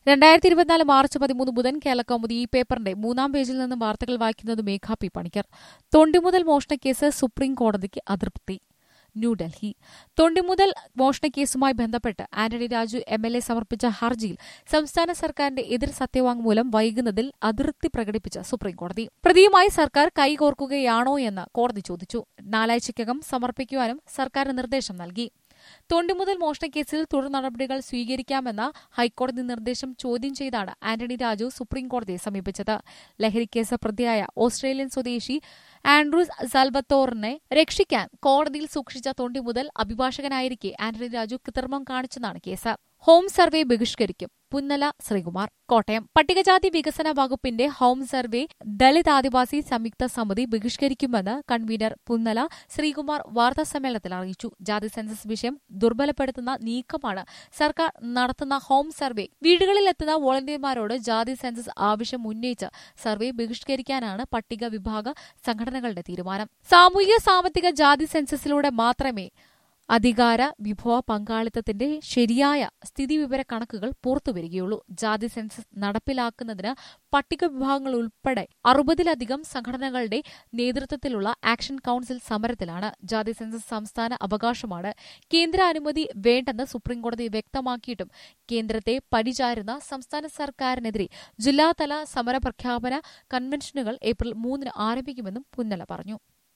രണ്ടായിരത്തി ഇരുപത്തിനാല് മാർച്ച് പതിമൂന്ന് ബുധൻ കേരളകൗമുദി ഈ പേപ്പറിന്റെ മൂന്നാം പേജിൽ നിന്നും വാർത്തകൾ വായിക്കുന്നത് മേഘ പി പണിക്കർ തൊണ്ടിമുതൽ മോഷണക്കേസ് സുപ്രീം കോടതിക്ക് അതൃപ്തി ന്യൂഡൽഹി തൊണ്ടിമുതൽ മോഷണക്കേസുമായി ബന്ധപ്പെട്ട് Antony Raju M L A സമർപ്പിച്ച ഹർജിയിൽ സംസ്ഥാന സർക്കാരിന്റെ എതിർ സത്യവാങ്മൂലം വൈകുന്നതിൽ അതൃപ്തി പ്രകടിപ്പിച്ച സുപ്രീംകോടതി പ്രതിയുമായി സർക്കാർ കൈകോർക്കുകയാണോ എന്ന് കോടതി ചോദിച്ചു നാലാഴ്ചയ്ക്കകം സമർപ്പിക്കുവാനും സർക്കാർ നിർദ്ദേശം നൽകി തൊണ്ടിമുതൽ മോഷണക്കേസിൽ തുടർ നടപടികൾ സ്വീകരിക്കാമെന്ന ഹൈക്കോടതി നിർദ്ദേശം ചോദ്യം ചെയ്താണ് ആന്റണി രാജു സുപ്രീംകോടതിയെ സമീപിച്ചത് ലഹരിക്കേസ് പ്രതിയായ ഓസ്ട്രേലിയൻ സ്വദേശി ആൻഡ്രൂസ് സൽബത്തോറിനെ രക്ഷിക്കാൻ കോടതിയിൽ സൂക്ഷിച്ച തൊണ്ടിമുതൽ അഭിഭാഷകനായിരിക്കെ ആന്റണി രാജു കൃത്രിമം കാണിച്ചെന്നാണ് കേസ് ഹോം സർവേ ബഹിഷ്കരിക്കും പുന്നല ശ്രീകുമാർ കോട്ടയം പട്ടികജാതി വികസന വകുപ്പിന്റെ ഹോം സർവേ ദളിത് ആദിവാസി സംയുക്ത സമിതി ബഹിഷ്കരിക്കുമെന്ന് കൺവീനർ പുന്നല ശ്രീകുമാർ വാർത്താസമ്മേളനത്തിൽ അറിയിച്ചു ജാതി സെൻസസ് വിഷയം ദുർബലപ്പെടുത്തുന്ന നീക്കമാണ് സർക്കാർ നടത്തുന്ന ഹോം സർവേ വീടുകളിലെത്തുന്ന വോളണ്ടിയർമാരോട് ജാതി സെൻസസ് ആവശ്യം ഉന്നയിച്ച് സർവേ ബഹിഷ്കരിക്കാനാണ് പട്ടിക വിഭാഗ സംഘടനകളുടെ തീരുമാനം സാമൂഹിക സാമ്പത്തിക ജാതി സെൻസസിലൂടെ മാത്രമേ അധികാര വിഭവ പങ്കാളിത്തത്തിന്റെ ശരിയായ സ്ഥിതിവിവര കണക്കുകൾ പുറത്തുവരികയുള്ളൂ ജാതി സെൻസസ് നടപ്പിലാക്കുന്നതിന് പട്ടിക വിഭാഗങ്ങൾ ഉൾപ്പെടെ അറുപതിലധികം സംഘടനകളുടെ നേതൃത്വത്തിലുള്ള ആക്ഷൻ കൌൺസിൽ സമരത്തിലാണ് ജാതി സെൻസസ് സംസ്ഥാന അവകാശമാണ് കേന്ദ്ര അനുമതി വേണ്ടെന്ന് സുപ്രീംകോടതി വ്യക്തമാക്കിയിട്ടും കേന്ദ്രത്തെ പരിചാരുന്ന സംസ്ഥാന സർക്കാരിനെതിരെ ജില്ലാതല സമരപ്രഖ്യാപന കൺവെൻഷനുകൾ ഏപ്രിൽ മൂന്നിന് ആരംഭിക്കുമെന്നും പുന്നല പറഞ്ഞു